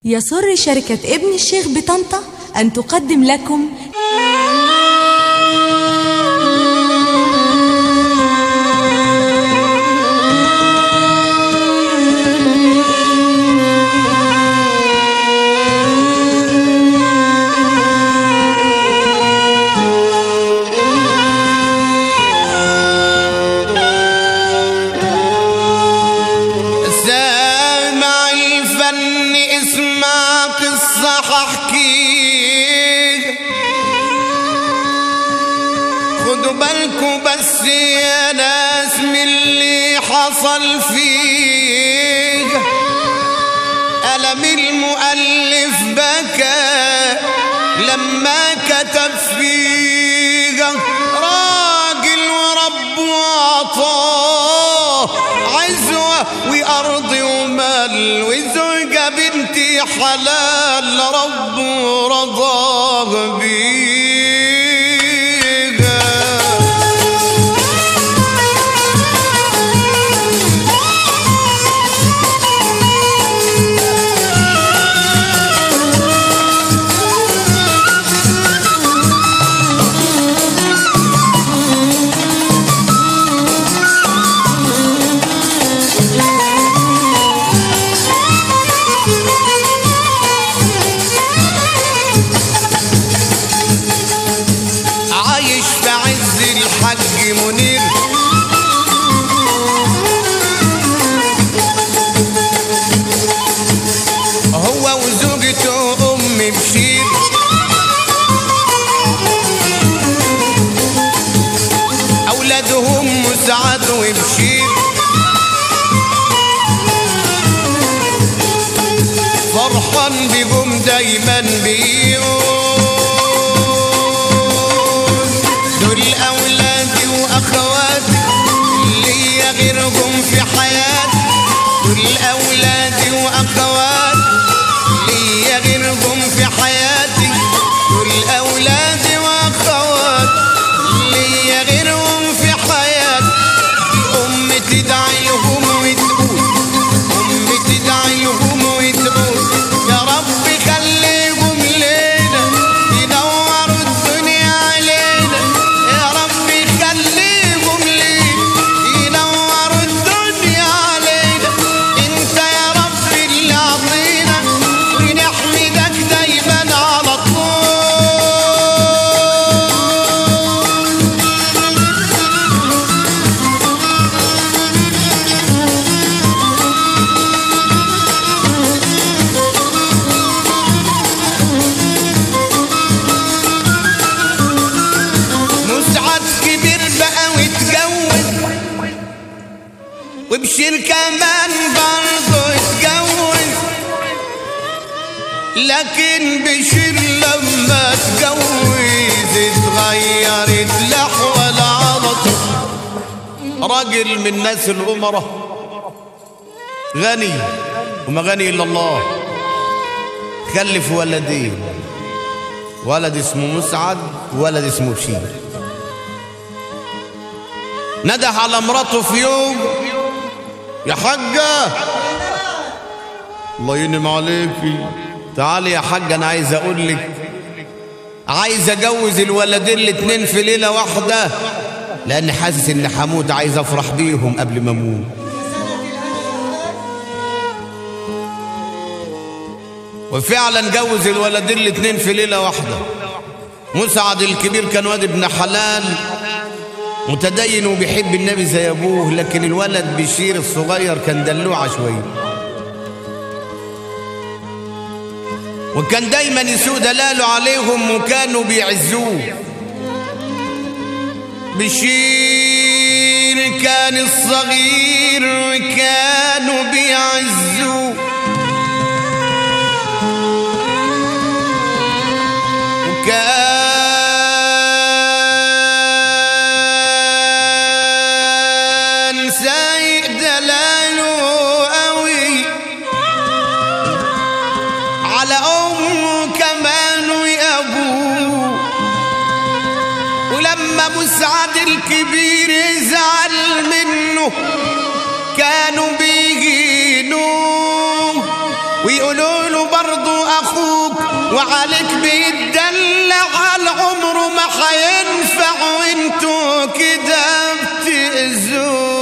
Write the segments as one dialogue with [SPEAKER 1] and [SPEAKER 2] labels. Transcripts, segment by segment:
[SPEAKER 1] يسر شركة ابن الشيخ بطنطا أن تقدم لكم
[SPEAKER 2] سامع الفن اسمع قصة ححكيها خدوا بالكوا بس يا ناس من اللي حصل فيها ألم المؤلف بكى لما كتب فيها راجل وربه عطاه عزوة وأرض ومال وزوجة بنتي حلال ربه رضاه بيها عايش في عز الحج منير هو وزوجته ام بشير اولادهم مسعد وبشير فرحان بيهم دايما بيقول دول اولادي واخواتي ليا غيرهم في حياتي دول اولادي واخواتي ليا غيرهم في حياتي دول اولادي واخواتي ليا غيرهم في حياتي امي تدعي لهم وتقول امي تدعي لهم وتقول يا رب خليهم لينا ينوروا الدنيا علينا يا رب خليهم لينا ينوروا الدنيا علينا انت يا رب اللي عطينا ونحمدك دايما على طول مسعد كبير بقى واتجوز وبشير كمان برضه اتجوز لكن بشير لما اتجوز اتغيرت لحوة العرض راجل من الناس الأمراء غني وما غني إلا الله خلف ولدين ولد اسمه مسعد ولد اسمه بشير نده على مراته في يوم يا حاجة الله ينم عليكي تعالي يا حاجة أنا عايز أقول لك عايز أجوز الولدين الاتنين في ليلة واحدة لأن حاسس إن حمود عايز أفرح بيهم قبل ما أموت وفعلا جوز الولدين الاتنين في ليلة واحدة مسعد الكبير كان واد ابن حلال متدين وبيحب النبي زي ابوه لكن الولد بشير الصغير كان دلوعة شوية وكان دايما يسوء دلاله عليهم وكانوا بيعزوه بشير كان الصغير وكانوا بيعزوه وكان سايق دلاله قوي على امه كمان وابوه ولما مسعد الكبير يزعل منه كانوا بيجينوه ويقولوا له برضو اخوك وعليك بيتدلع على عمره ما هينفع وانتوا كده بتأذوه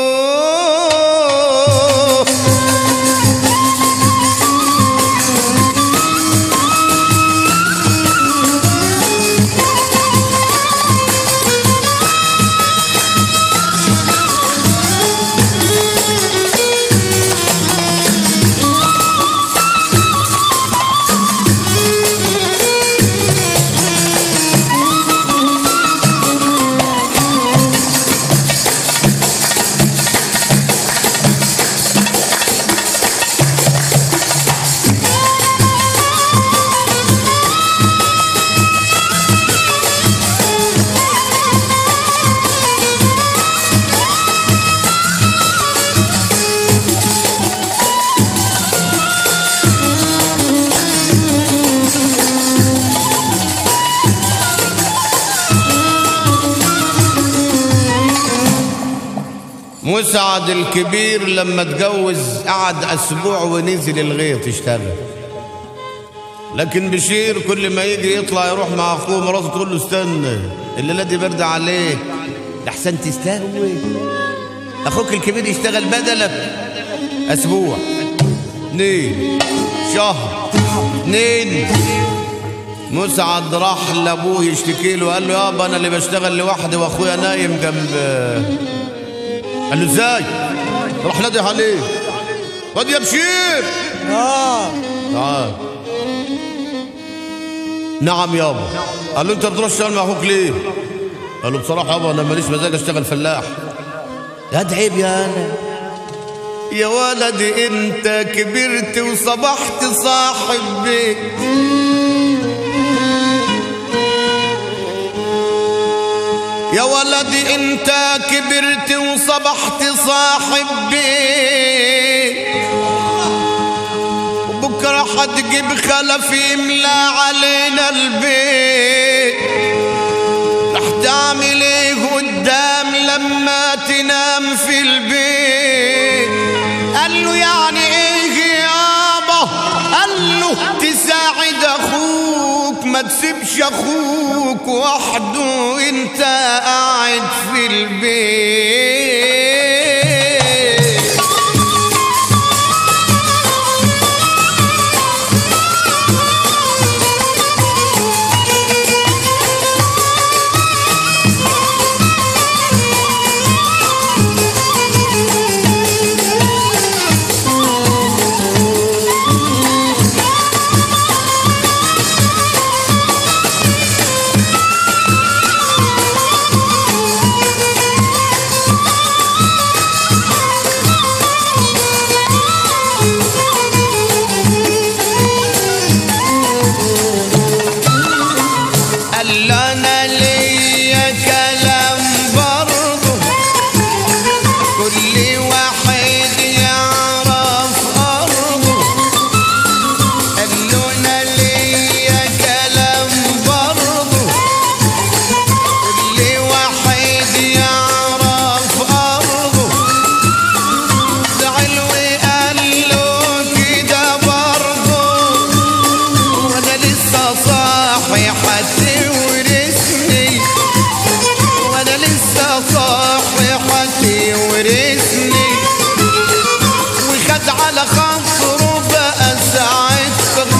[SPEAKER 2] مسعد الكبير لما اتجوز قعد اسبوع ونزل الغيط يشتغل لكن بشير كل ما يجي يطلع يروح مع اخوه مراته تقول له استنى الليله دي برد عليك احسن تستهوي اخوك الكبير يشتغل بدلك اسبوع اتنين شهر اتنين مسعد راح لابوه يشتكي له قال له يابا انا اللي بشتغل لوحدي واخويا نايم جنب قال له ازاي راح نادي عليه خد يا بشير
[SPEAKER 3] اه
[SPEAKER 2] تعال نعم يابا قال له انت بتروح تشتغل مع اخوك ليه قال له بصراحه يابا انا ماليش مزاج اشتغل فلاح يا ده عيب يا انا يا ولدي انت كبرت وصبحت صاحب بيت يا ولدي انت كبرت وصبحت صاحب بيت وبكره حتجيب خلف يملى علينا البيت رح تعمل ايه قدام لما تنام في البيت قال له يعني ايه يابا قال له تساعد اخوك ما تسيبش اخوك وحده انت قاعد في البيت قال له انا ليا كلام برضه كل واحد يعرف ارضه قال له انا ليا كلام برضه كل واحد يعرف ارضه زعل وقال له كده برضه وانا لسه صاحي حتورثني وانا لسه صاحي حتورثني وخد على خاطره بقى ساعتها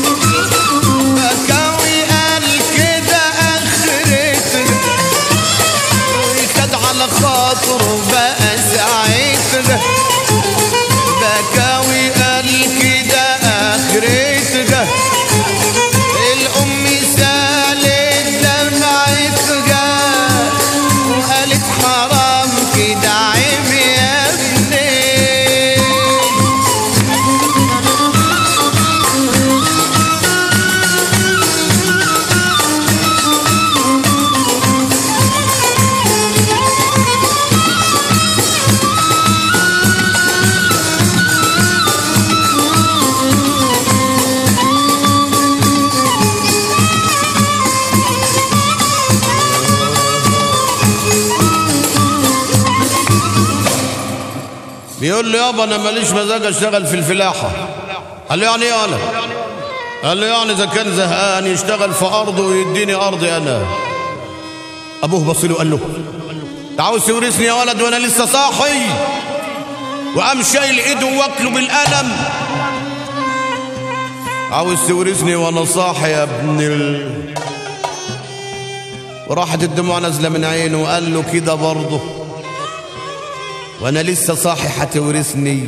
[SPEAKER 2] بكاوي قال كده اخرتها وخد على خاطره بقى ساعتها بكاوي قال كده اخرتها الام سالت دمعتها وقالت حرام كده عيب يا ابني بيقول له يابا انا ماليش مزاج اشتغل في الفلاحه قال له يعني ايه انا قال له يعني اذا كان زهقان يشتغل في ارضه ويديني ارضي انا ابوه بص له قال له "أنت عاوز تورثني يا ولد وانا لسه صاحي وقام شايل ايده واكله بالقلم عاوز تورثني وانا صاحي يا ابن ال... وراحت الدموع نازله من عينه وقال له كده برضه وانا لسه صاحي هتورثني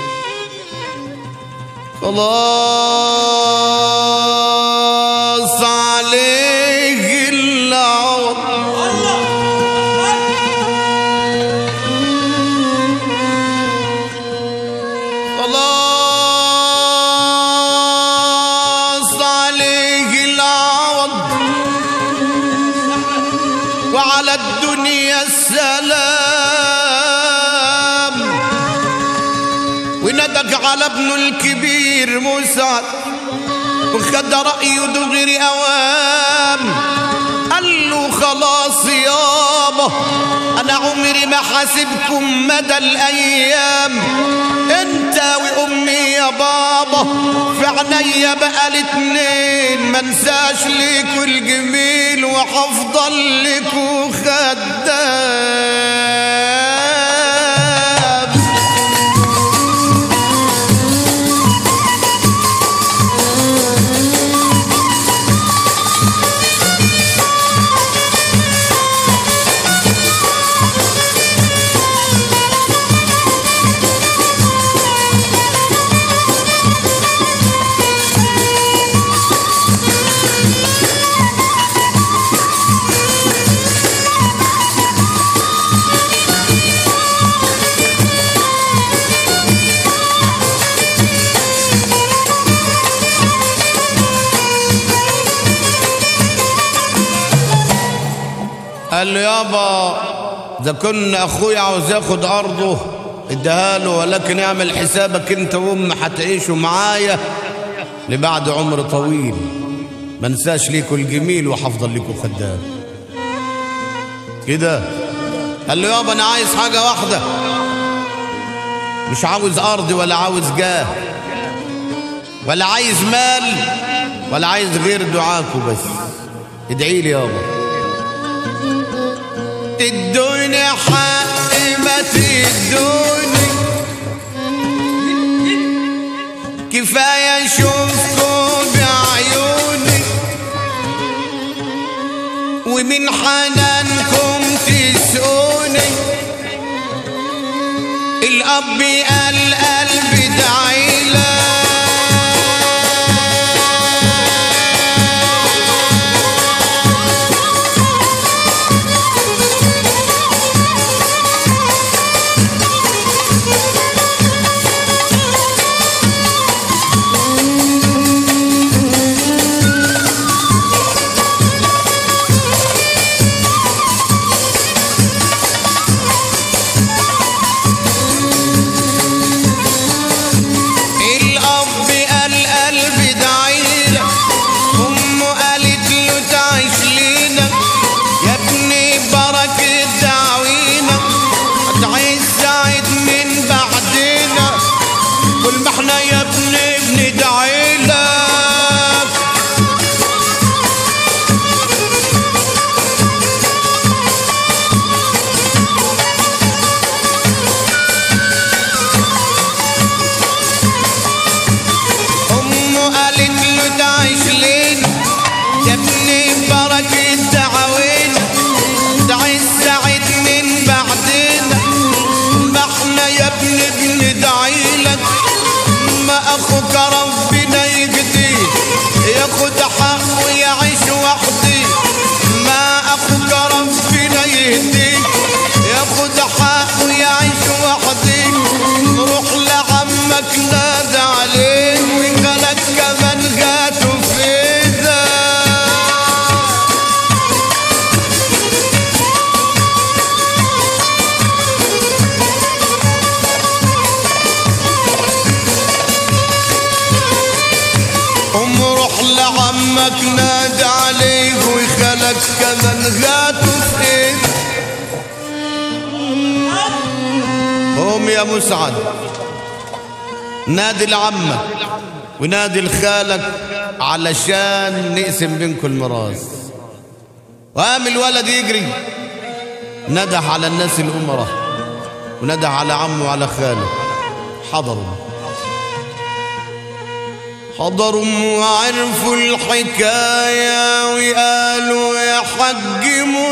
[SPEAKER 2] خلاص عليه العوض خلاص عليه العوض وعلى الدنيا السلام وندق على ابنه الكبير مسعد وخد رأيه دغري أوام قال له خلاص يابا أنا عمري ما حاسبكم مدى الأيام أنت وأمي يا بابا في عينيا بقى الاتنين منساش ليكوا الجميل وحفضل ليكوا خدام قال له يابا اذا كنا اخويا عاوز ياخد ارضه اديها له ولكن اعمل حسابك انت وام هتعيشوا معايا لبعد عمر طويل ما انساش ليكوا الجميل وحفضل ليكوا خدام كده قال له يابا انا عايز حاجه واحده مش عاوز ارض ولا عاوز جاه ولا عايز مال ولا عايز غير دعاكوا بس ادعي لي يابا الدنيا حق ما تدوني كفاية اشوفكم بعيوني ومن حنانكم تسقوني الأب قال قلبي دعيلك الأب قال قلبي دعيلك أمه قالت له تعيش لينا يا ابني بركة دعوينا هتعيش سعيد من بعدنا كل ما احنا يا ابني بندعي لك أمه قالت له تعيش لينا يا ابني بركة دعوينا تعيش سعيد من بعدنا ما احنا يا ابني بندعي لك ما اخوك ربنا يهديه ياخد حقه ويعيش وحدي ما اخوك ربنا يهديه ياخد حقه ويعيش وحدي روح لعمك نادى عليه وقالك كمان غاتوا في ايدك قوم روح لعمك نادى عليه وخلك كمان غاتوا في ايدك قوم يا مسعد نادي لعمك ونادي لخالك علشان نقسم بينكم الميراث وقام الولد يجري نده على الناس الأمراء ونده على عمه وعلى خاله حضروا حضروا وعرفوا الحكاية وقالوا يا حج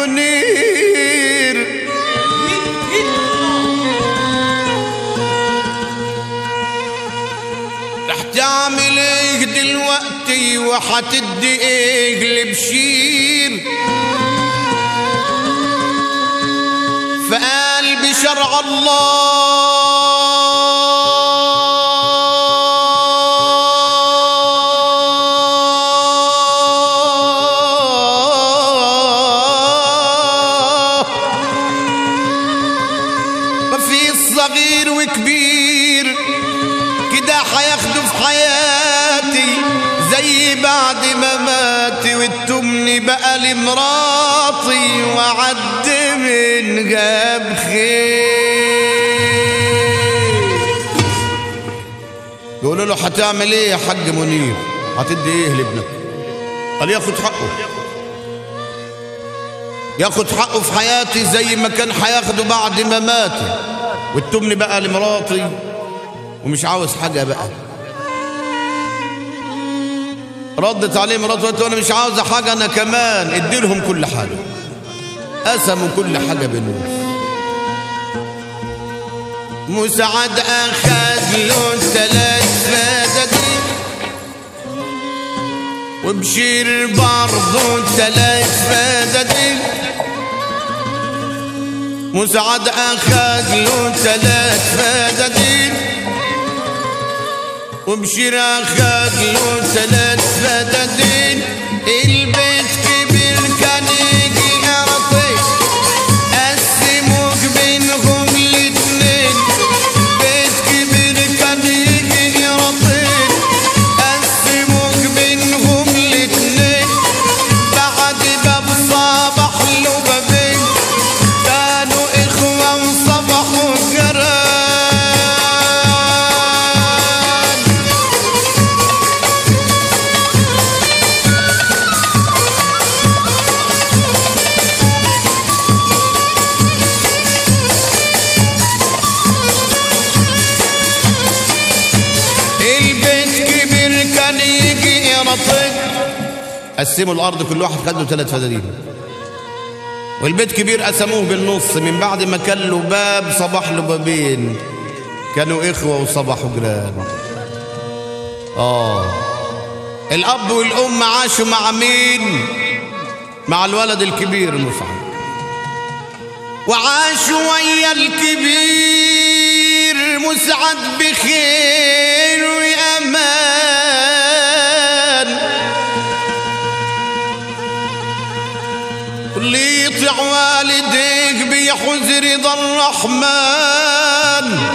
[SPEAKER 2] منير رح تعمل ايه دلوقتي وحتدي ايه لبشير فقال بشرع الله ما في صغير وكبير كده حياخدوا في حياتي زي بعد ما ماتي والتمني بقى لمراتي وعد من جاب خير يقولوا له هتعمل ايه يا حاج منير هتدي ايه لابنك قال ياخد حقه ياخد حقه في حياتي زي ما كان هياخده بعد ما ماتي والتمني بقى لمراتي ومش عاوز حاجة بقى ردت عليه مراته قالت له انا مش عاوزة حاجة انا كمان ادي لهم كل حاجة قسموا كل حاجة بينهم مساعد اخذ له ثلاث فدادين وبشير برضه ثلاث فدادين مساعد اخذ له ثلاث فدادين وبشير اخذ له ثلاث فدادين البيت كبير كان يجي ارطي قسموك بينهم الاتنين بيت كبير كان يجي ارطي قسموك بينهم الاتنين بعد باب صباح له بابين كانوا اخوة وصبحوا جيران البيت كبير كان يجي ينطق قسموا الارض كل واحد خد له ثلاث فدادين والبيت كبير قسموه بالنص من بعد ما كان له باب صباح له بابين كانوا اخوه وصبحوا جيران اه الاب والام عاشوا مع مين مع الولد الكبير مصعب وعاشوا ويا الكبير مسعد بخير وأمان واللي يطيع والديك بيحوز رضا الرحمن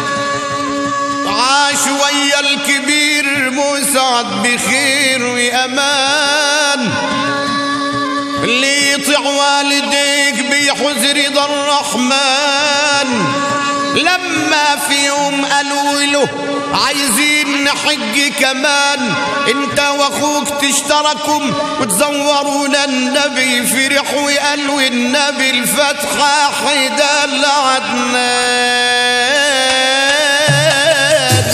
[SPEAKER 2] عاش ويا الكبير مسعد بخير وأمان اللي يطيع والديك بيحوز رضا الرحمن لما في يوم قالوا له عايزين نحج كمان انت واخوك تشتركوا وتزورونا النبي فرح وقال والنبي الفتحة حدا لعدنان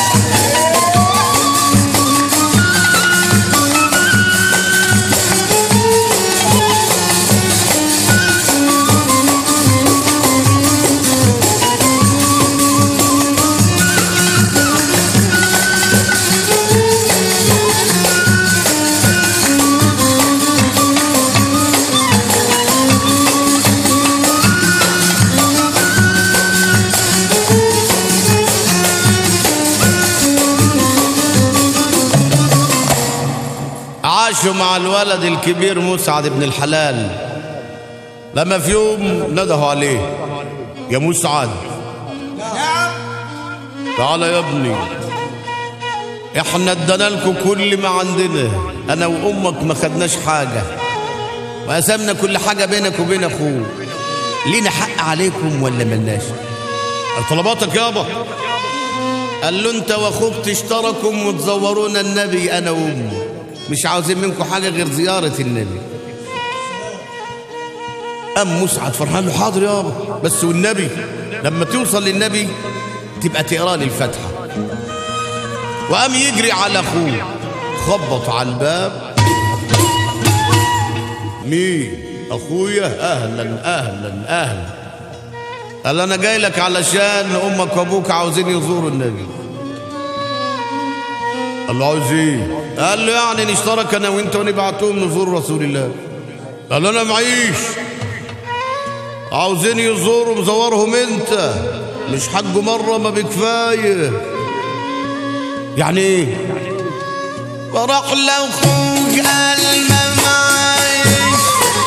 [SPEAKER 2] عاشوا مع الولد الكبير مسعد بن الحلال لما في يوم ندهوا عليه يا مسعد تعال يا ابني احنا ادينا لكم كل ما عندنا انا وامك ما خدناش حاجه وقسمنا كل حاجه بينك وبين اخوك لينا حق عليكم ولا ملناش طلباتك يابا قال له انت واخوك تشتركوا وتزورونا النبي انا وامي مش عاوزين منكم حاجة غير زيارة النبي قام مسعد فرحان له حاضر يابا بس والنبي لما توصل للنبي تبقى تقرا لي الفاتحة وقام يجري على أخوه خبط على الباب مين أخويا أهلا أهلا أهلا قال أنا جاي لك علشان أمك وأبوك عاوزين يزوروا النبي قال له عاوز ايه؟ قال له يعني نشترك انا وانت ونبعتهم نزور رسول الله قال له انا معيش عاوزين يزوروا مزورهم انت مش حج مره ما بكفايه يعني ايه؟ وراح لاخوك قال ما معيش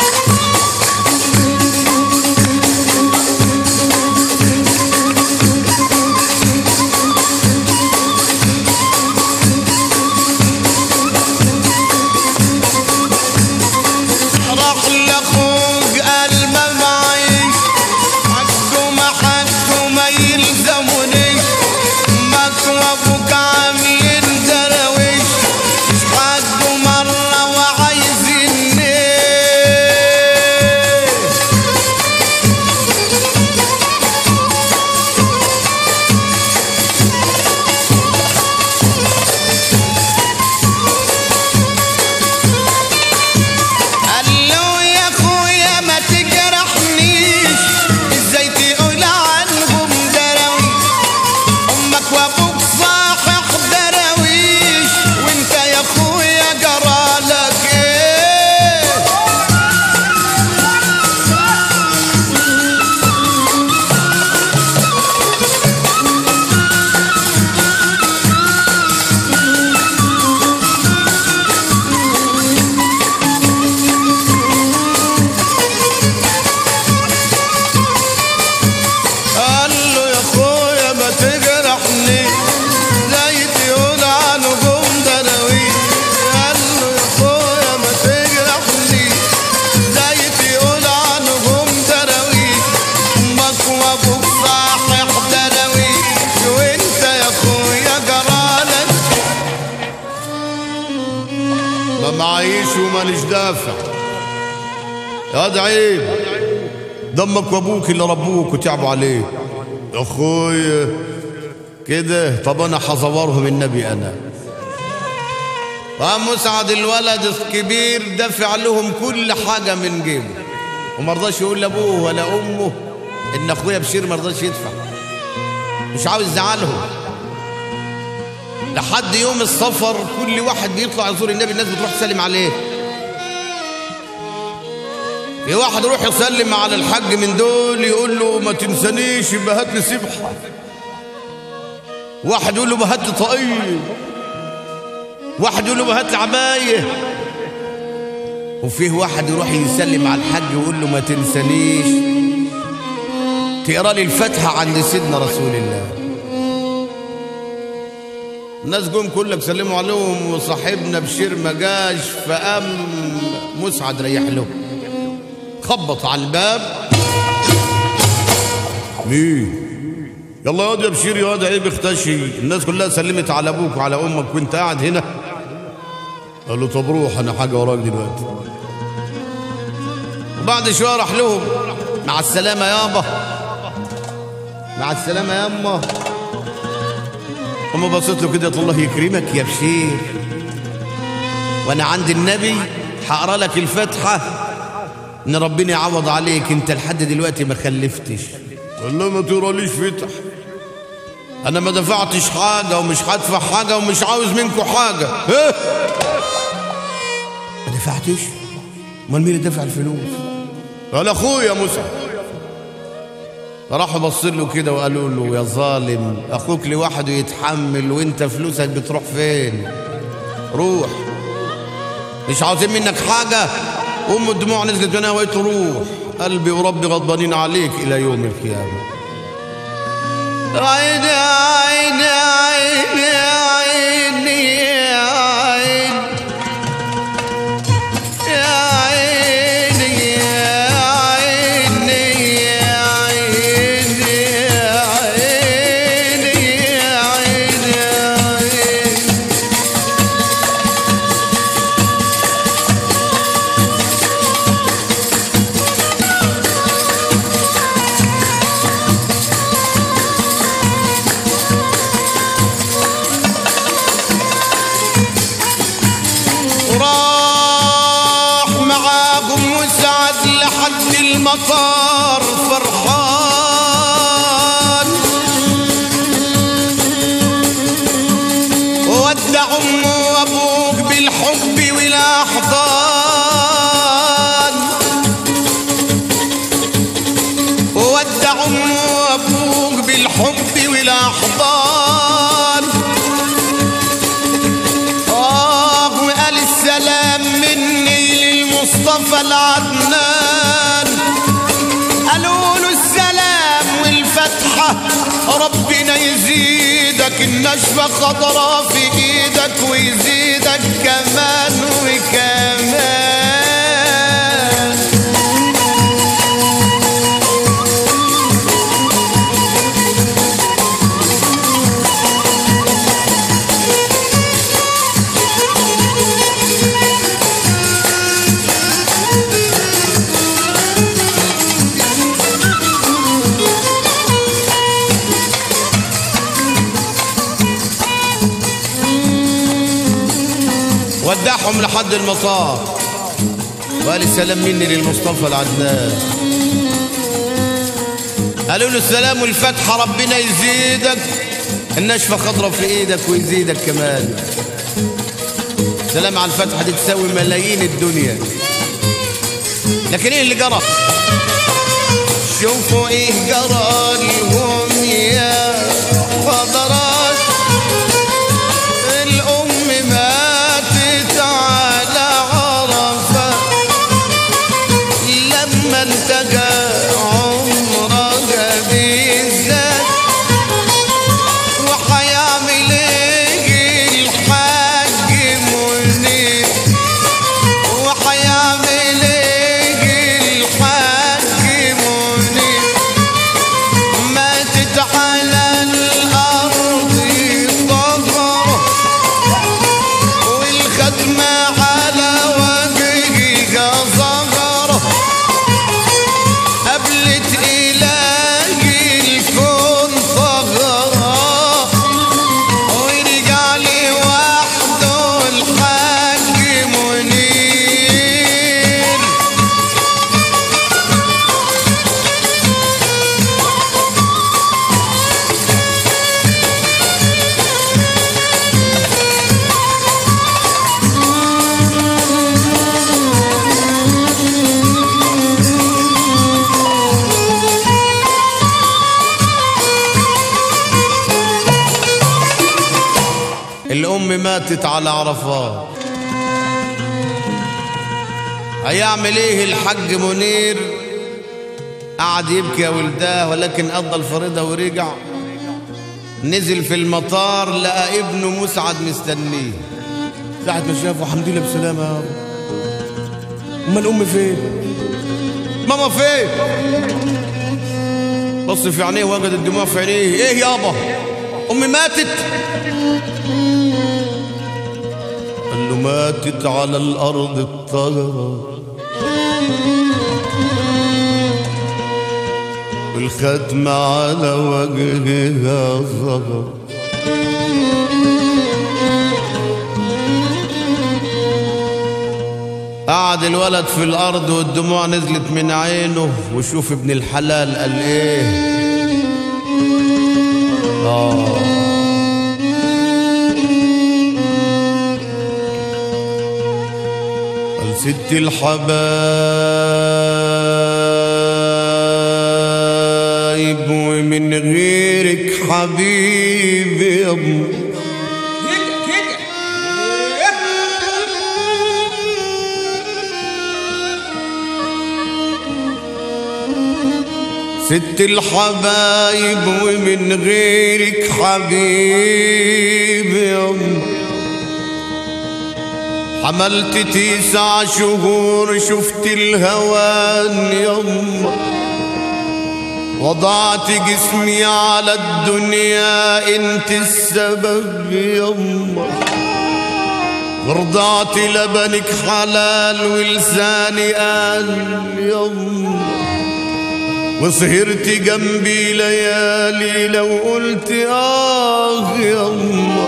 [SPEAKER 2] راح لاخوك قال ما معيش حقه ما حقه ما يلزمونيش ماك وابوك عاملين درويش مش حقه مرة وعايزيني قال له يا اخويا ما تجرحنيش ازاي تقول عنهم دراويش امك وابوك صاحح دراويش وانت يا اخويا جرالك ايه قال له يا اخويا ما تجرحني زي تقول عنهم دراويش قال له يا اخويا ما تجرحني زي تقول عنهم دراويش امك وابوك صاحح دراويش وانت يا اخويا جرالك ما معيش وماليش دافع يا ده عيب دمك وابوك اللي ربوك وتعبوا عليه يا اخويا كده طب انا حزورهم النبي انا وقام مسعد الولد الكبير دفع لهم كل حاجة من جيبه وما رضاش يقول لابوه ولا امه ان اخويا بشير ما رضاش يدفع مش عاوز يزعلهم لحد يوم السفر كل واحد بيطلع يزور النبي الناس بتروح تسلم عليه في واحد يروح يسلم على الحج من دول يقول له ما تنسانيش يبقى هات لي سبحه واحد يقول له ما هات لي طاقيه واحد يقول له ما هات لي عبايه وفيه واحد يروح يسلم على الحج يقول له ما تنسانيش تقرا لي الفاتحه عند سيدنا رسول الله الناس جم كلك سلموا عليهم وصاحبنا بشير ما جاش فقام مسعد ريح له خبط على الباب مين يلا ياض يا بشير يا واد عيب اختشي الناس كلها سلمت على ابوك وعلى امك وانت قاعد هنا قال له طب روح انا حاجه وراك دلوقتي وبعد شويه راح لهم مع السلامه يابا مع السلامه يا اما اما بصيت له كده قلت له الله يكرمك يا بشير وانا عند النبي هقرا لك الفاتحه ان ربنا يعوض عليك انت لحد دلوقتي ما خلفتش قال له ما تقراليش فتح انا ما دفعتش حاجه ومش هدفع حاجه ومش عاوز منكم حاجه ايه ما دفعتش امال مين اللي دفع الفلوس قال اخويا موسى راحوا بصوا له كده وقالوا له يا ظالم اخوك لوحده يتحمل وانت فلوسك بتروح فين روح مش عاوزين منك حاجه ام الدموع نزلت منها وقالت له روح قلبي وربي غضبانين عليك الى يوم القيامه عيني عيني عيني عيني يا عيني يا عيني يا عيني يا عيني يا عيني يا عيني يا عيني المطار فرحان ودع امه وابوك بالحب والاحضان ودع امه وابوك بالحب والاحضان آه وقال السلام مني للمصطفى العدنان قالوا له السلام والفتحة ربنا يزيدك النشفة خضرا في ايدك ويزيدك كمان وكمان ودعهم لحد المطار وقال السلام مني للمصطفى العدنان قالوا له السلام والفتحة ربنا يزيدك النشفة خضرة في ايدك ويزيدك كمان سلام على الفتحة دي تساوي ملايين الدنيا لكن ايه اللي جرى شوفوا ايه جرى لهم يا حضرات الأم ماتت على عرفة لما انتهى عمرها بالذات وحيعمل ايه الحاج منير وحيعمل ايه الحاج منير ماتت على الأرض ضغرة والختمة على وجهها زغرة قبلت إلهي الكون ثغرة ورجع لي وحده الحاج منير الأم ماتت على عرفات هيعمل ايه الحاج منير قعد يبكي يا ولداه ولكن قضى الفريضة ورجع نزل في المطار لقى ابنه مسعد مستنيه ساعة ما شافه الحمد لله بسلامة يا رب أما الأم فين؟ ماما فين؟ بص في عينيه وجد الدموع في عينيه ايه يابا؟ أمي ماتت؟ قال له ماتت على الأرض الطهرة والختم على وجهها ظهر قعد الولد في الأرض والدموع نزلت من عينه وشوف ابن الحلال قال إيه آه قال ست الحبايب ومن غيرك حبيبي يا أم
[SPEAKER 3] كده كده
[SPEAKER 2] ست الحبايب ومن غيرك حبيبي يا أم حملت تسع شهور شفت الهوان يما وضعت جسمي على الدنيا انت السبب يما ورضعت لبنك حلال ولساني قال يما وسهرت جنبي ليالي لو قلت آه يما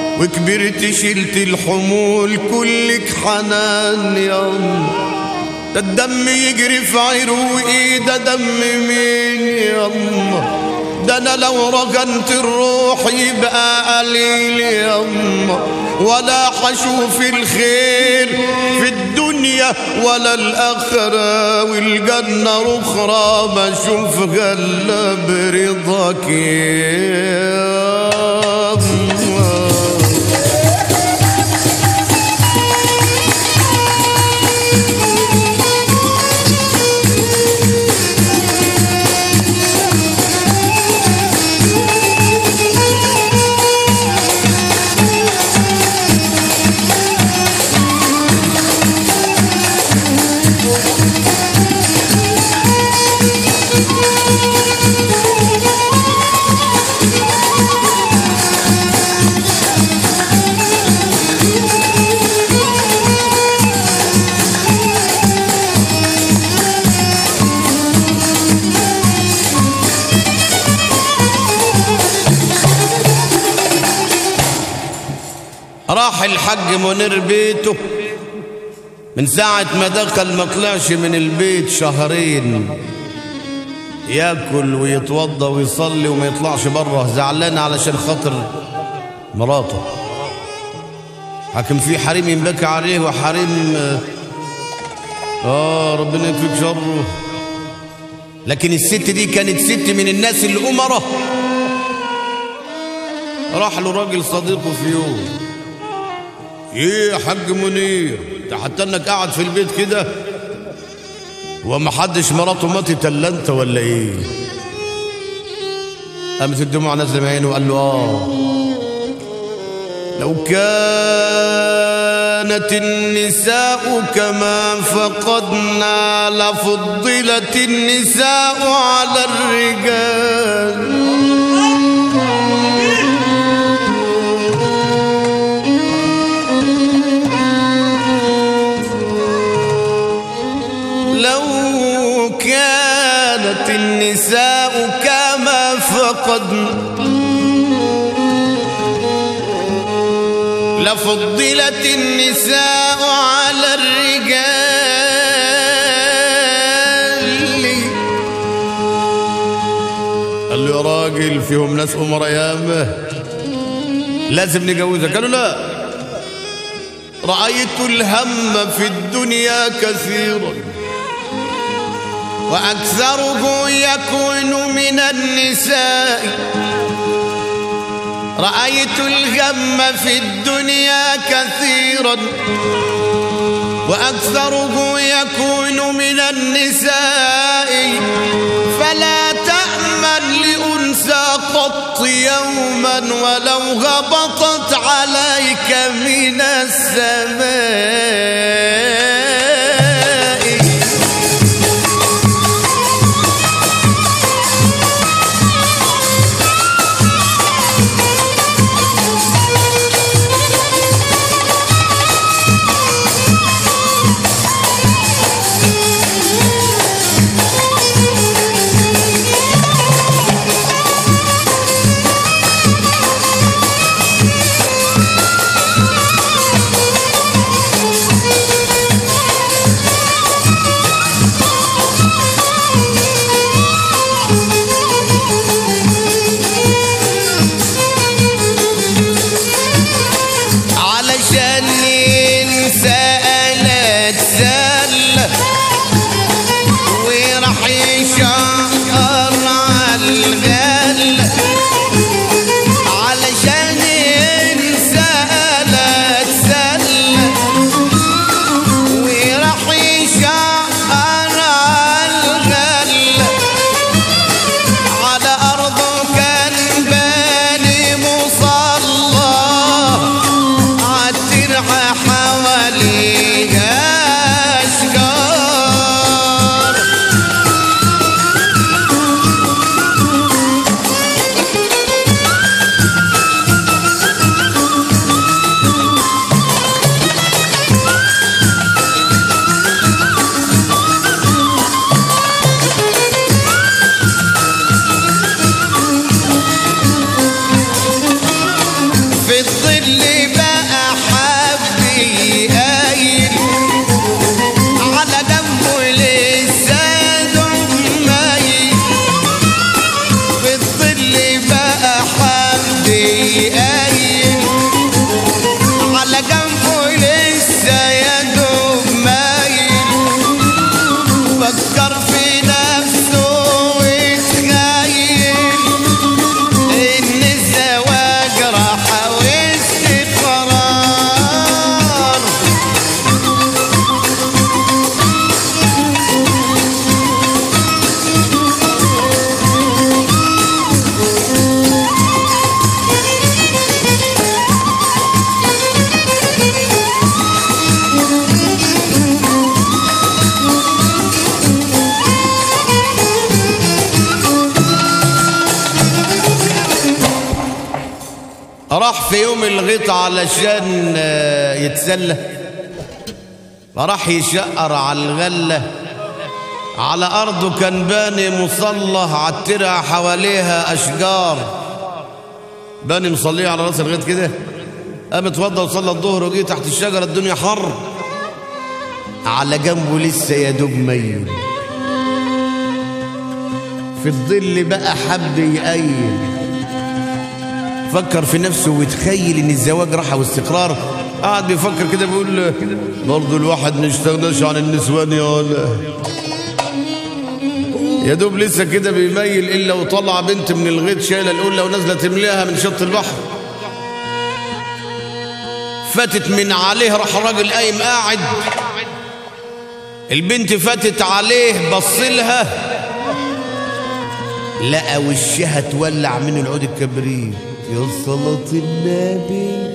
[SPEAKER 2] وكبرت شلت الحمول كلك حنان يما ده الدم يجري في عروقي ده دم مين يا الله ده انا لو رجنت الروح يبقى قليل يا الله ولا حشوف الخير في الدنيا ولا الآخرة والجنة الأخرى بشوف غلة برضاك يا الله راح الحج منير بيته من ساعة ما دخل ما طلعش من البيت شهرين ياكل ويتوضى ويصلي وما يطلعش بره زعلان علشان خاطر مراته حكم في حريم ينبكي عليه وحريم اه ربنا يكفيك شره لكن الست دي كانت ست من الناس الأمرة راح له راجل صديقه في يوم ايه يا حاج منير ده حتى انك قاعد في البيت كده وما حدش مراته ماتت الا انت ولا ايه قامت الدموع نازله من عينه وقال له اه لو كانت النساء كما فقدنا لفضلت النساء على الرجال لو كانت النساء كما فقدنا لفضلت النساء على الرجال قال له يا راجل فيهم ناس أمراء يامه لازم نجوزك قالوا لا رأيت الهم في الدنيا كثيرا وأكثره يكون من النساء رأيت الغم في الدنيا كثيرا وأكثره يكون من النساء فلا تأمن لأنثى قط يوما ولو هبطت عليك من السماء راح في يوم الغيط علشان آه، يتسلى فراح يشقر على الغلة على أرضه كان باني مصلى عالترع حواليها أشجار باني مصليه على راس الغيط كده قام اتوضى وصلى الظهر وجي تحت الشجرة الدنيا حر على جنبه لسه يا دوب ميل في الظل بقى حب يقيل فكر في نفسه وتخيل ان الزواج راحه واستقرار قعد بيفكر كده بيقول برضه الواحد ما يستغناش عن النسوان يا ولا يا دوب لسه كده بيميل الا وطلع بنت من الغيط شايله الاولى ونازله تملاها من شط البحر فاتت من عليه راح الراجل قايم قاعد البنت فاتت عليه بص لها لقى وشها تولع من العود الكبريت يا صلاة النبي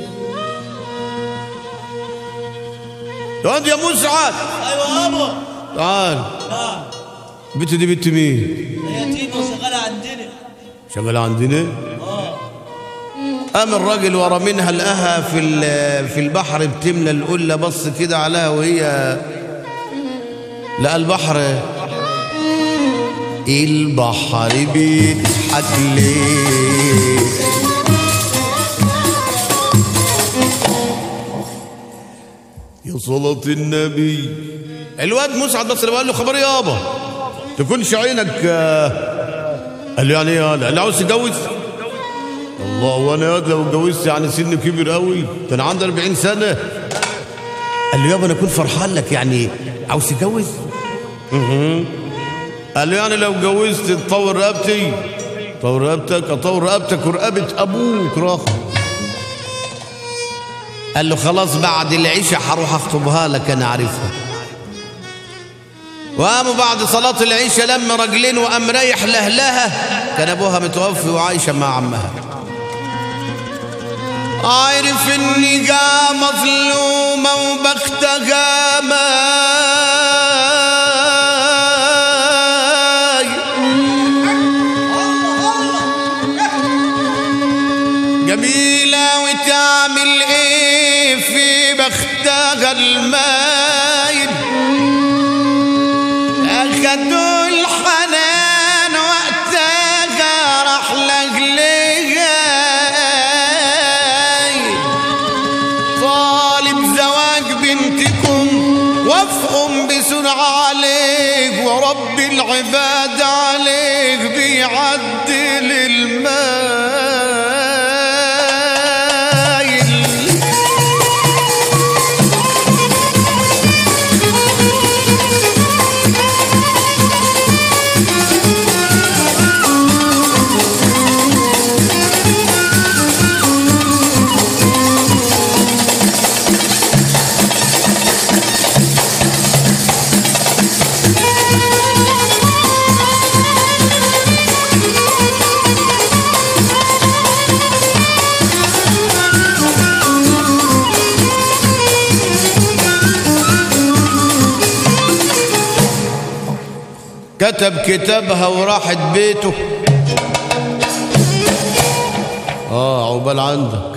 [SPEAKER 2] يقعد يا مسعد
[SPEAKER 3] ايوه يابا
[SPEAKER 2] تعال
[SPEAKER 3] نعم
[SPEAKER 2] البنت دي بنت مين؟
[SPEAKER 3] هي يتيمه وشغاله عندنا
[SPEAKER 2] شغالة عندنا؟ قام الراجل ورا منها لقاها في ال- في البحر بتملى القلة بص كده عليها وهي لقى البحر البحر بيضحك ليه يا صلاة النبي الواد مسعد بصر قال له خبر يابا تكونش عينك آه، قال له يعني ايه قال له عاوز تتجوز الله وانا يا واد لو اتجوزت يعني سن كبر قوي كان عندي 40 سنه قال له يابا انا اكون فرحان لك يعني عاوز تتجوز مهم. قال له يعني لو اتجوزت تطور رقبتي طور رقبتك اطور رقبتك ورقبه ابوك راح قال له خلاص بعد العشاء هروح اخطبها لك انا عارفها وقاموا بعد صلاة العشاء لما رجلين وقام رايح لأهلها كان أبوها متوفي وعايشة مع عمها عارف إني جا مظلومة وبختها ماي جميلة وتعمل إيه في بختها المايل أخدوا الحنان وقتها راح لجلها طالب زواج بنتكم وافقهم بسرعة عليك ورب العباد عليك بيعدل المايل كتب كتابها وراحت بيته اه عقبال عندك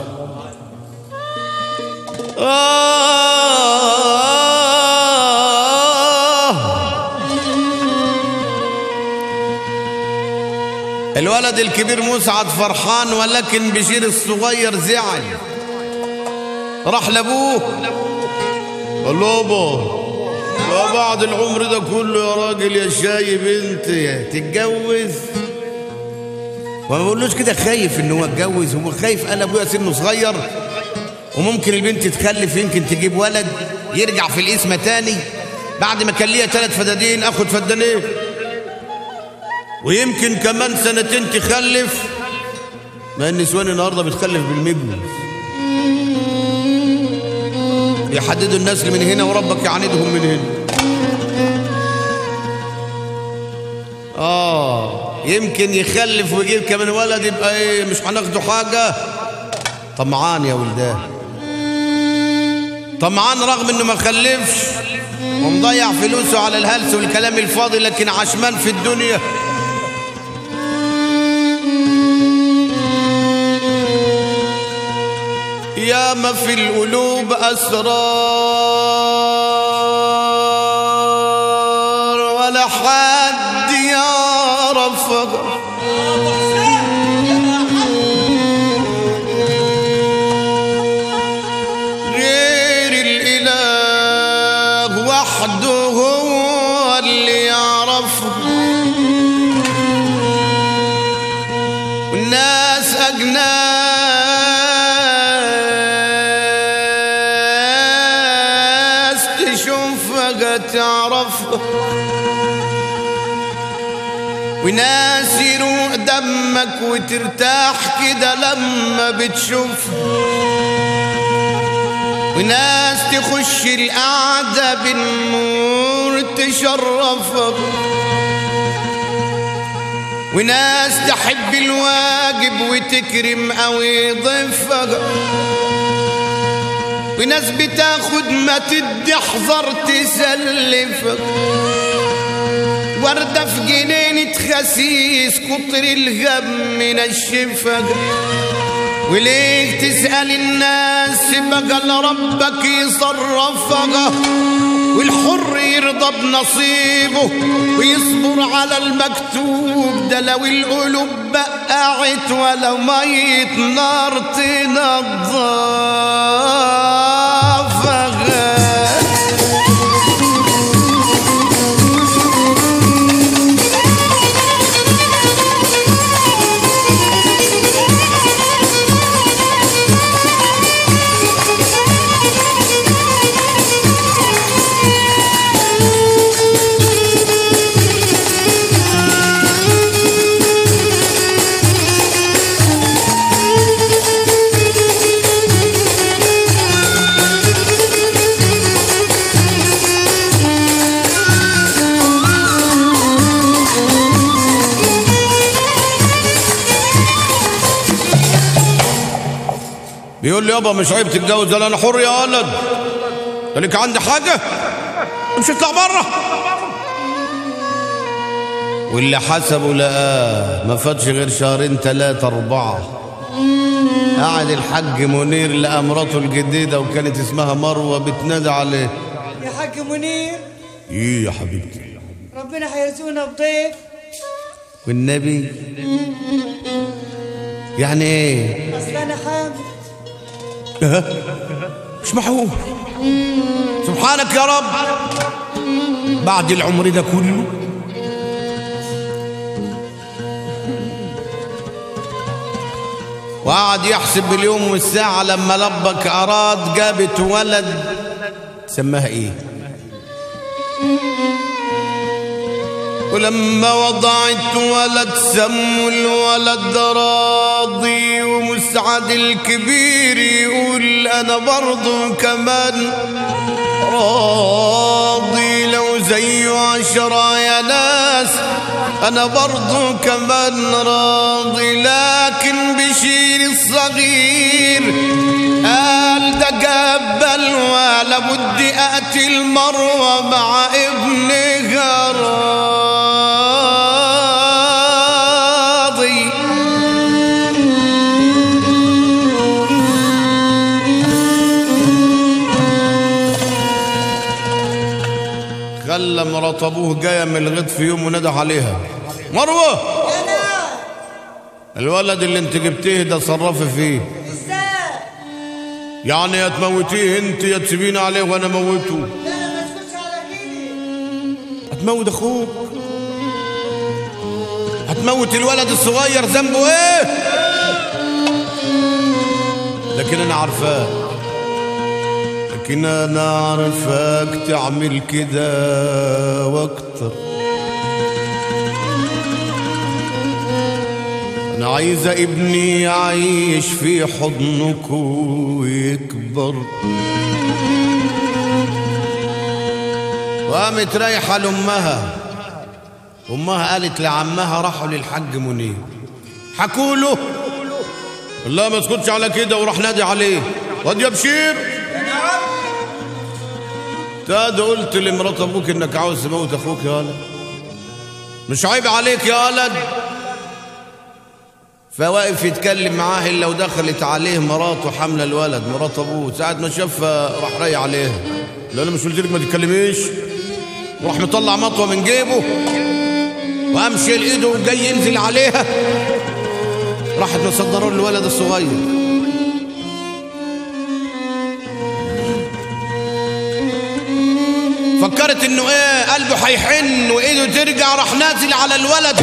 [SPEAKER 2] آه الولد الكبير مسعد فرحان ولكن بشير الصغير زعل راح لابوه قال له يابا يا بعد العمر ده كله يا راجل يا شايب انت تتجوز وما بقولوش كده خايف ان هو اتجوز هو خايف قال ابويا سنه صغير وممكن البنت تخلف يمكن تجيب ولد يرجع في الاسم تاني بعد ما كان ليا ثلاث فدادين اخد فدانين ويمكن كمان سنتين تخلف ما النسوان النهارده بتخلف بالمجوز يحددوا النسل من هنا وربك يعاندهم من هنا اه يمكن يخلف ويجيب كمان ولد يبقى ايه مش هناخده حاجه طمعان يا ولدان طمعان رغم انه ما خلفش ومضيع فلوسه على الهلس والكلام الفاضي لكن عشمان في الدنيا يا ما في القلوب أسرار ولا حد يعرفها غير الإله وحده هو اللي يعرفه والناس أجناس تشوفك تعرفها وناس يروق دمك وترتاح كده لما بتشوفها وناس تخش القعدة بالنور تشرفك وناس تحب الواجب وتكرم أو يضيفك وناس بتاخد ما تدي حذر تسلفك وردة في جنينة خسيس كتر الغم نشفك وليه تسأل الناس بقى ربك يصرفك والحر يرضى بنصيبه ويصبر على المكتوب ده لو القلوب بقعت ولا مية نار تنظفها بيقول لي يابا مش عيب تتجوز ولا انا حر يا ولد قال لك عندي حاجه مش اطلع بره واللي حسبه لقاه ما فاتش غير شهرين ثلاثة أربعة قعد الحاج منير لقى مراته الجديدة وكانت اسمها مروة بتنادى عليه
[SPEAKER 4] يا حاج منير
[SPEAKER 2] ايه يا حبيبتي
[SPEAKER 4] ربنا هيرزقنا بضيف
[SPEAKER 2] والنبي يعني ايه
[SPEAKER 4] اصل انا حامل
[SPEAKER 2] مش معقول سبحانك يا رب بعد العمر ده كله وقعد يحسب باليوم والساعة لما لبك أراد جابت ولد سماها إيه ولما وضعت ولد سموا الولد راضي ومسعد الكبير يقول انا برضو كمان راضي لو زيه عشرة يا ناس انا برضو كمان راضي لكن بشير الصغير قال ده جبل ولا بدي اقتل مروه مع ابنها راضي خلى مرات ابوه جايه من الغد في يوم ونده عليها مروه
[SPEAKER 4] انا
[SPEAKER 2] الولد اللي انت جبتيه ده صرفي فيه
[SPEAKER 4] ازاي
[SPEAKER 2] يعني يا تموتيه انت يا تسيبيني عليه وانا موته
[SPEAKER 4] لا انا ما اسكتش على كده
[SPEAKER 2] هتموت اخوك هتموت الولد الصغير ذنبه ايه لكن انا عارفاه لكن انا عارفاك تعمل كده واكتر انا عايزه ابني يعيش في حضنك ويكبر وقامت رايحة لأمها أمها قالت لعمها راحوا للحاج منير حكوا له لا ما اسكتش على كده وراح نادي عليه واد يا بشير تاد قلت لمرات ابوك انك عاوز تموت اخوك يا ولد مش عيب عليك يا ولد فواقف يتكلم معاه الا ودخلت عليه مراته حامله الولد مرات ابوه ساعه ما شافها راح رايح عليها لا انا مش قلت لك ما تتكلميش وراح مطلع مطوه من جيبه وقام شيل ايده وجاي ينزل عليها راحت مصدره له الولد الصغير فكرت انه ايه قلبه هيحن وايده ترجع راح نازل على الولد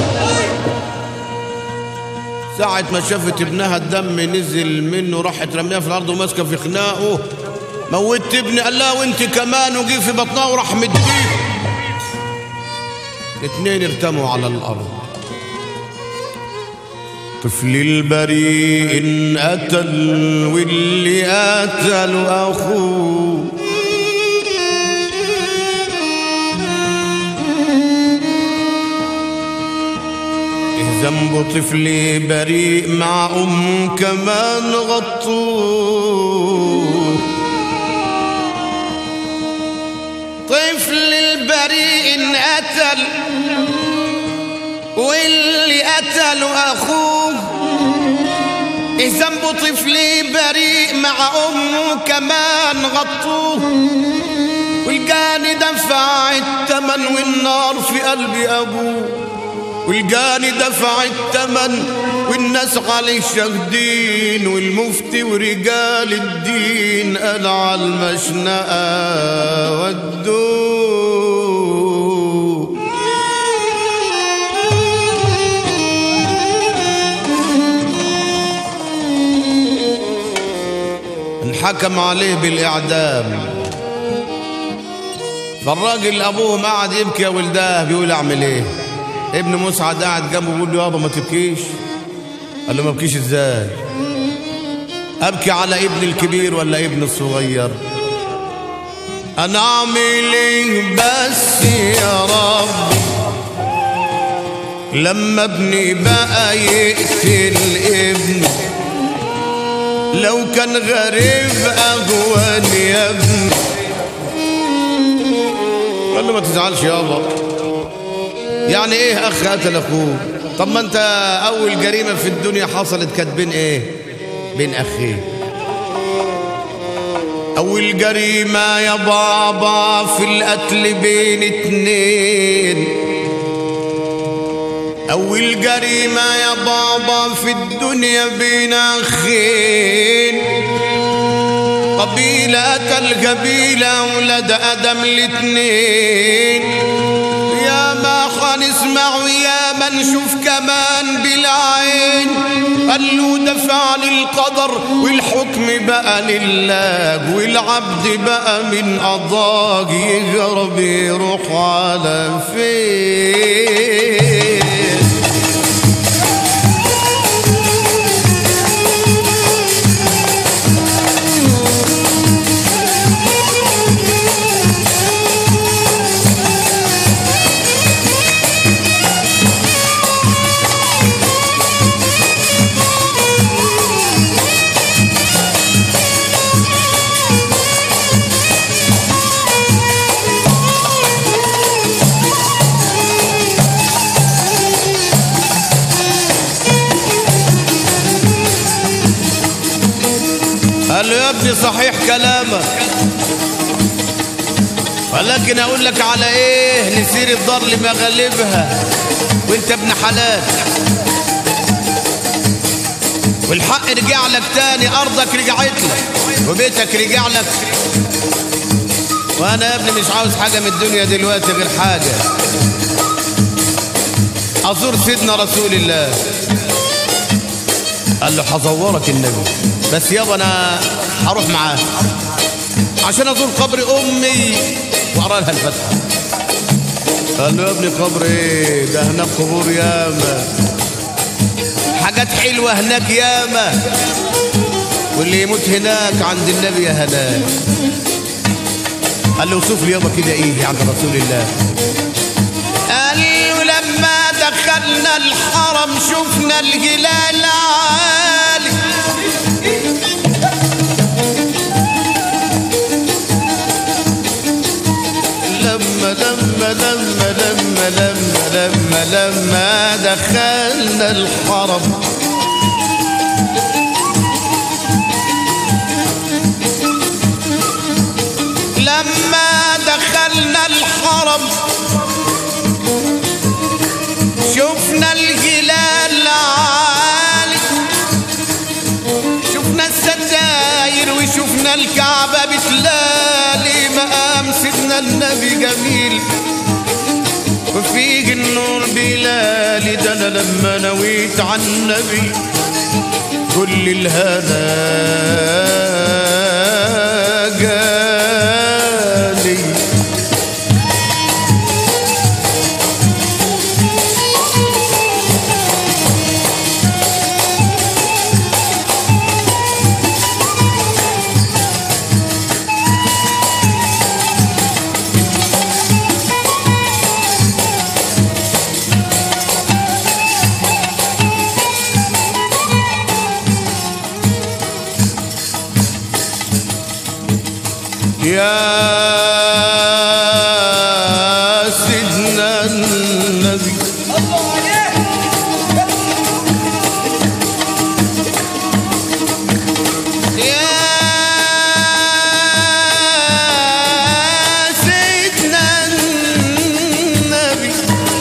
[SPEAKER 2] ساعة ما شافت ابنها الدم نزل منه راحت رميها في الارض وماسكه في خناقه موتت ابني قال لها وانت كمان وجي في بطنها وراح مديه اتنين ارتموا على الارض طفل البريء إن قتل واللي قتل اخوه إيه ذنبه طفل بريء مع أم كمان غطوه طفل البريء إن قتل واللي قتله أخوه إيه ذنبه طفل بريء مع أمه كمان غطوه والجاني دفع التمن والنار في قلب أبوه والجاني دفع التمن والناس عليه شاهدين والمفتي ورجال الدين قال على المشنقة ودوه انحكم عليه بالإعدام فالراجل أبوهم قعد يبكي يا ولداه بيقول أعمل إيه ابن مسعد قاعد جنبه بيقول له يابا ما تبكيش قال له ما ابكيش ازاي ابكي على ابن الكبير ولا ابن الصغير انا اعمل ايه بس يا رب لما ابني بقى يقتل ابني لو كان غريب اهون يا ابني قال له ما تزعلش يابا يعني ايه اخ قتل اخوه طب ما انت اول جريمه في الدنيا حصلت كانت بين ايه بين اخين اول جريمه يا بابا في القتل بين اتنين اول جريمه يا بابا في الدنيا بين اخين قبيله قتل قبيله ولد ادم الاتنين يا ما حنسمع ويا ما نشوف كمان بالعين قال له دفع للقدر والحكم بقى لله والعبد بقى من قضاء يهرب يروح على فين قال له يا ابني صحيح كلامك ولكن اقول لك على ايه نسير الدار لمغالبها وانت ابن حلال والحق رجع لك تاني ارضك رجعت لك وبيتك رجع لك وانا يا ابني مش عاوز حاجه من الدنيا دلوقتي غير حاجه ازور سيدنا رسول الله قال له هزورك النبي بس يابا انا هروح معاه عشان ازور قبر امي واقرا لها الفاتحه قال له يا ابني قبر ايه ده هناك قبور ياما حاجات حلوه هناك ياما واللي يموت هناك عند النبي يا هناك قال له اوصف لي يابا كده ايه عند رسول الله قال له لما دخلنا الحرم شفنا الهلال عالي لما لما لما لما لما لما لما دخلنا الحرم الحرم شفنا الهلال عالي شفنا الستاير وشفنا الكعبة بتلالي مقام سيدنا النبي جميل وفيه النور بلالي ده انا لما نويت عن النبي كل الهدى جالي يا سيدنا النبي
[SPEAKER 4] الله عليك
[SPEAKER 2] يا سيدنا النبي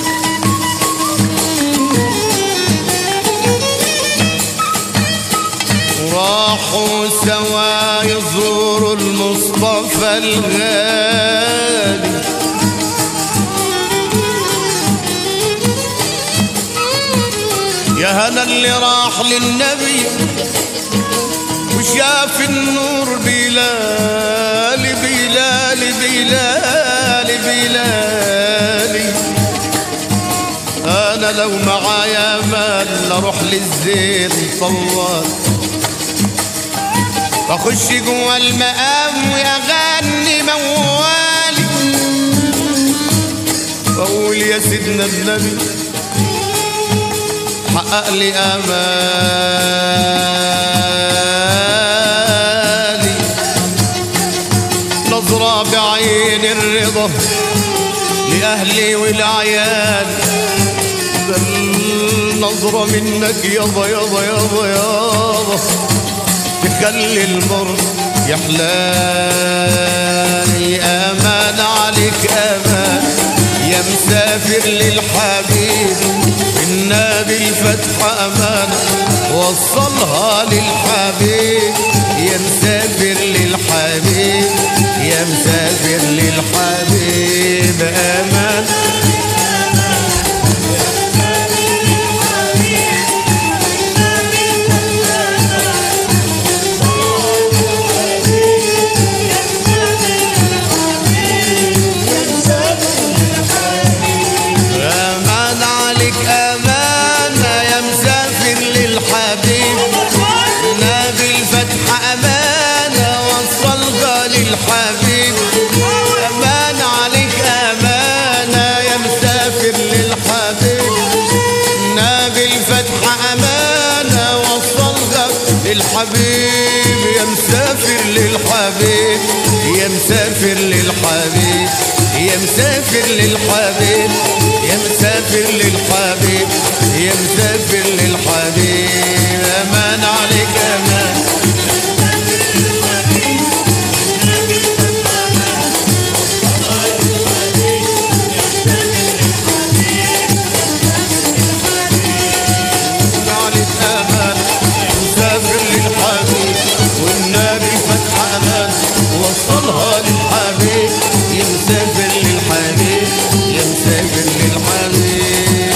[SPEAKER 2] راحوا سوا يزوروا المصطفى الغالي يا هنا اللي راح للنبي وشاف النور بلالي بلالي بلالي بلالي انا لو معايا مال اروح للزين طوال واخش جوا المقام واغني موالي واقول يا سيدنا النبي حقق لي امالي نظرة بعين الرضا لأهلي والعيال ده النظرة منك يابا يابا يابا يابا تخلي المر يحلالي امان عليك امان يا مسافر للحبيب النبي الفتح امان وصلها للحبيب يا مسافر للحبيب يا مسافر للحبيب امان امان عليك امان يا مسافر للحبيب نبي الفتح امانه وصلها للحبيب امان عليك امانه يا مسافر للحبيب نبي الفتح امانه وصلها للحبيب يا مسافر للحبيب يا مسافر للحبيب يا مسافر للحبيب يا مسافر للحبيب يا مسافر للحبيب امان عليك امان عليك امان مسافر للحبيب والنبي فتح امان وصلها للحبيب يا مسافر للحبيب يا مسافر للحبيب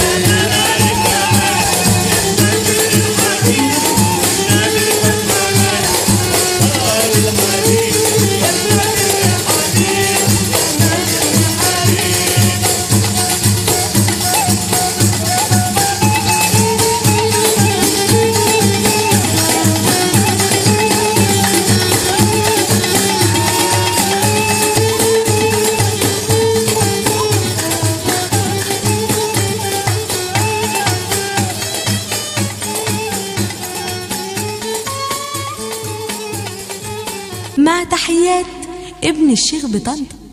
[SPEAKER 1] مع تحيات ابن الشيخ بطنطا